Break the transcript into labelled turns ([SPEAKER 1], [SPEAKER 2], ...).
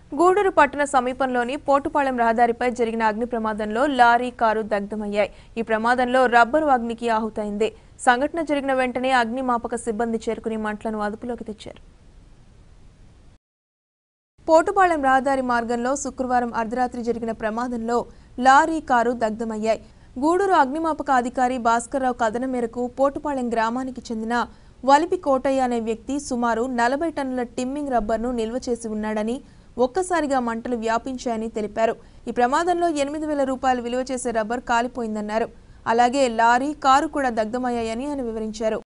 [SPEAKER 1] గూడూరు పట్టణ సమీపంలోని పోటుపాలెం రహదారిపై జరిగిన అగ్ని ప్రమాదంలో లారీ కారు దగ్ధమయ్యాయి ఈ ప్రమాదంలో రబ్బరు అగ్నికి ఆహుతైంది సంఘటన జరిగిన వెంటనే అగ్నిమాపక సిబ్బంది చేరుకుని మంటలను అదుపులోకి తెచ్చారు పోటుపాలెం రహదారి మార్గంలో శుక్రవారం అర్ధరాత్రి జరిగిన ప్రమాదంలో లారీ కారు దగ్ధమయ్యాయి గూడూరు అగ్నిమాపక అధికారి భాస్కర్రావు కథనం మేరకు పోటుపాలెం గ్రామానికి చెందిన వలిపి కోటయ్య అనే వ్యక్తి సుమారు నలభై టన్నుల టిమ్మింగ్ రబ్బర్ను నిల్వ చేసి ఉన్నాడని ఒక్కసారిగా మంటలు వ్యాపించాయని తెలిపారు ఈ ప్రమాదంలో ఎనిమిది వేల రూపాయలు విలువ చేసే రబ్బర్ కాలిపోయిందన్నారు అలాగే లారీ కారు కూడా దగ్ధమయ్యాయని ఆయన వివరించారు